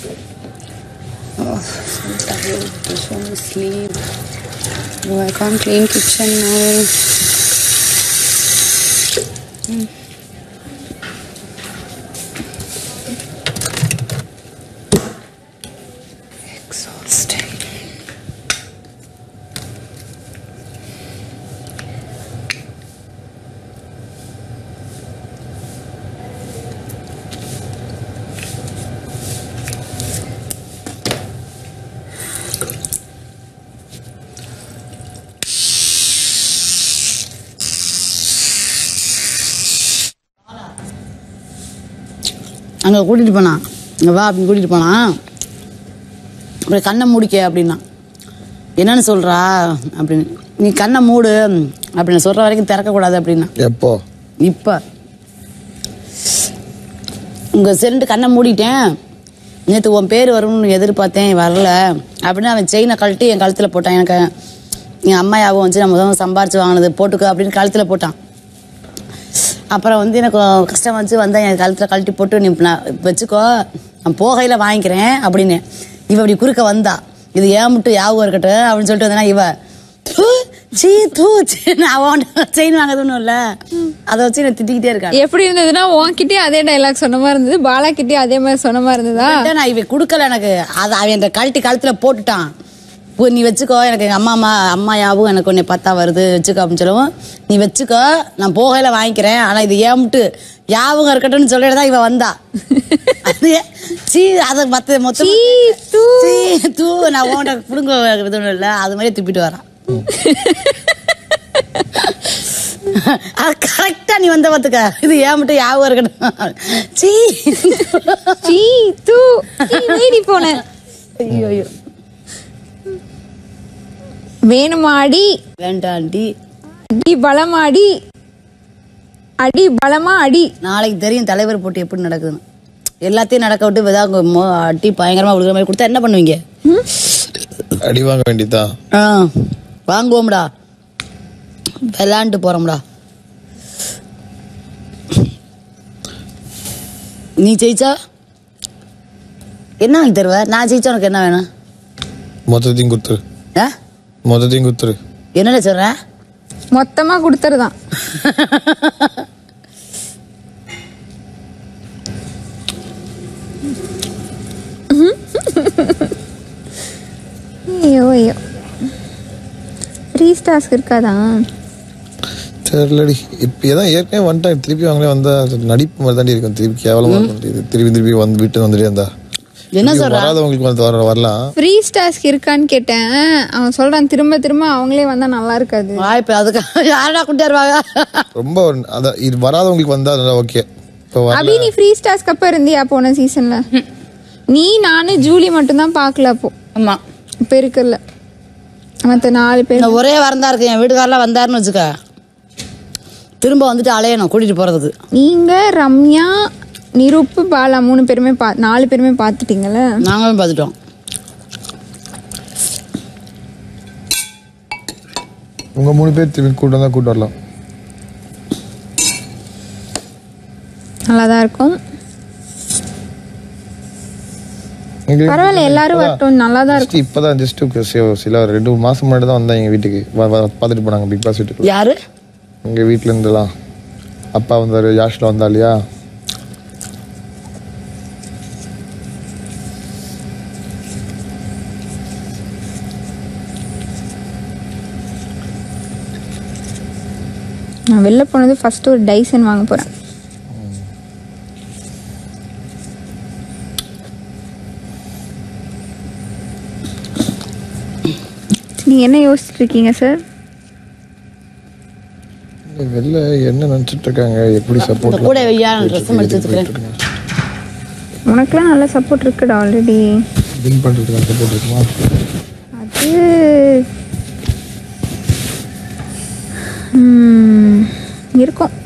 Oh, so tired. Just want to sleep. No, I can't clean kitchen now. Exhausting. அங்கே கூட்டிகிட்டு போனான் இங்கே வா அப்படின்னு கூட்டிகிட்டு போனான் அப்புறம் கண்ணை மூடிக்க அப்படின்னா என்னன்னு சொல்கிறா அப்படின்னு நீ கண்ணை மூடு அப்படின்னு சொல்கிற வரைக்கும் திறக்கக்கூடாது அப்படின்னா எப்போ இப்போ உங்கள் சென்ட்டு கண்ணை மூடிட்டேன் நேற்று உன் பேர் வரும்னு எதிர்பார்த்தேன் வரல அப்படின்னு அவன் செயினை கழட்டி என் கழுத்தில் போட்டான் எனக்கு என் அம்மா ஞாபகம் வந்துச்சு நான் முதல்ல சம்பாரிச்சு வாங்கினது போட்டுக்கோ அப்படின்னு கழுத்தில் போட்டான் அப்புறம் வந்து எனக்கு கஷ்டம் வந்துச்சு வந்தேன் என் கழுத்தில் கழட்டி போட்டு நீ நான் வச்சுக்கோ நான் போகையில் வாங்கிக்கிறேன் அப்படின்னு இவ இப்படி குறுக்க வந்தா இது ஏன் மட்டும் ஞாபகம் இருக்கட்டும் அப்படின்னு சொல்லிட்டு வந்தேன்னா இவ "தூ, சீ தூ சீ அவன் செயின் வாங்குறதுன்னு இல்லை அதை வச்சு நான் திட்டிக்கிட்டே இருக்கேன் எப்படி இருந்ததுன்னா உன்கிட்டயே அதே டைலாக் சொன்ன மாதிரி இருந்தது பாலா கிட்டே அதே மாதிரி சொன்ன மாதிரி இருந்ததா அதான் நான் இவன் கொடுக்கல எனக்கு அதை அவன் என்ற கழட்டி கழுத்துல போட்டுட்டான் இப்போ நீ வச்சுக்கோ எனக்கு எங்க அம்மா அம்மா அம்மா யாவும் எனக்கு உன்னை பார்த்தா வருது வச்சுக்கோ அப்படின்னு சொல்லவும் நீ வச்சுக்கோ நான் போகையில வாங்கிக்கிறேன் ஆனா இது ஏம்ட்டு யாவும் இருக்கட்டும்னு சொல்லிட்டு தான் இவ வந்தா அது ஏ- சீ அதை மத்த மொத்தம் சீ, தூ. சீ, தூ நான் உன்கிட்ட புடுங்க இது ஒண்ணும் இல்ல அது மாதிரியே துப்பிட்டு வரான் அது கரெக்டா நீ வந்த பார்த்துக்க இது ஏன் மட்டும் யாவும் இருக்கட்டும் சீ சீ தூ சீ, மீறி போனேன் ஐயோ ஐயோ வேணுமாடி வேண்டாண்டி அடி பலமாடி அடி பலமா அடி நாளைக்கு தெரியும் தலைவர் போட்டி எப்படி நடக்குதுன்னு எல்லாத்தையும் நடக்க விட்டு விதாங்க மோ- அடி பயங்கரமா விழுகிற மாதிரி கொடுத்தா என்ன பண்ணுவீங்க அடி வாங்க வேண்டியதா ஆ வாங்குவோம்டா விளாண்டு போறோம்டா நீ ஜெயிச்சா என்ன வாங்கி தருவ நான் ஜெயிச்சா உனக்கு என்ன வேணும் மொத்தத்தையும் குத்துரு ஆ மொத்தத்தையும் குத்துரு என்னடா சொல்ற மொத்தமா கொடுத்துருதான் ஐயோ ஐயோ ஃப்ரீ டாஸ்க் இருக்காதா தெரியலடி இப்போ ஏதாவது ஏற்கனவே வந்துட்டாங்க திருப்பி அவங்களே வந்தா அது நடிப்பு மாதிரி தாண்டி இருக்கும் திருப்பி கேவலமா இருக்கும் இது திருப்பி திருப்பி வந்து வீட்டு வந்துட்டு வந்தா என்ன திருப்பி சொல்ற வராதவங்களுக்கு வந்து வர வரலாம் ஃப்ரீ டாஸ்க் இருக்கான்னு கேட்டேன் அவன் சொல்றான் திரும்ப திரும்ப அவங்களே வந்தா நல்லா இருக்காது வாய்ப்பு அதுக்கு யாரடா கூட்டி வருவாங்க ரொம்ப ஒரு- அதான் இது வராதவங்களுக்கு வந்தா நல்லா ஓகே இப்போ வர அபி நீ ஃப்ரீ டாஸ்க் அப்ப இருந்தியா போன சீசன்ல நீ நானு ஜூலி மட்டும் தான் பார்க்கல அப்போ ஆமா இப்ப இருக்குல்ல மத்த நாலு பேர் நான் ஒரே வாரம் தான் இருக்கு என் வீட்டுக்காரெல்லாம் வந்தாருன்னு வச்சுக்க திரும்ப வந்துட்டு அலையணும் கூட்டிட்டு போறதுக்கு நீங்க ரம்யா நிருப்பு பாலா மூணு பேருமே பா நாலு பேருமே பார்த்துட்டீங்கல்ல நாங்களும் பார்த்துட்டோம் உங்க மூணு பேர் திருப்பி கூட்டம் தான் கூட்டு வரலாம் நல்லா தான் இருக்கும் எங்க பரவாயில்ல எல்லாரும் வரட்டும் நல்லா தான் just இப்பதான் ஜஸ்ட் சில ஒரு ரெண்டு மாசம் முன்னாடி தான் வந்தாங்க எங்க வீட்டுக்கு வ- வ- பார்த்துட்டு போனாங்க பிக் பாஸ் வீட்டுக்கு யாரு எங்க வீட்ல இருந்துலாம் அப்பா வந்தாரு யாஷ்ல வந்தா இல்லையா நான் வெளில போனது ஃபர்ஸ்ட் ஒரு டைசன் வாங்க போறேன் நீங்க என்ன யோசிச்சுட்டு இருக்கீங்க சார் இங்க வெளில என்ன நினைச்சிட்டு இருக்காங்க எப்படி இந்த சப்போர்ட் கூட வெய்யா ட்ரெஸ் மடிச்சு வச்சுக்கிறேன் உனக்குலாம் நல்ல சப்போர்ட் இருக்குடா ஆல்ரெடி வின் பண்றதுக்கு சப்போர்ட் இருக்குமா அது ம், இருக்கும்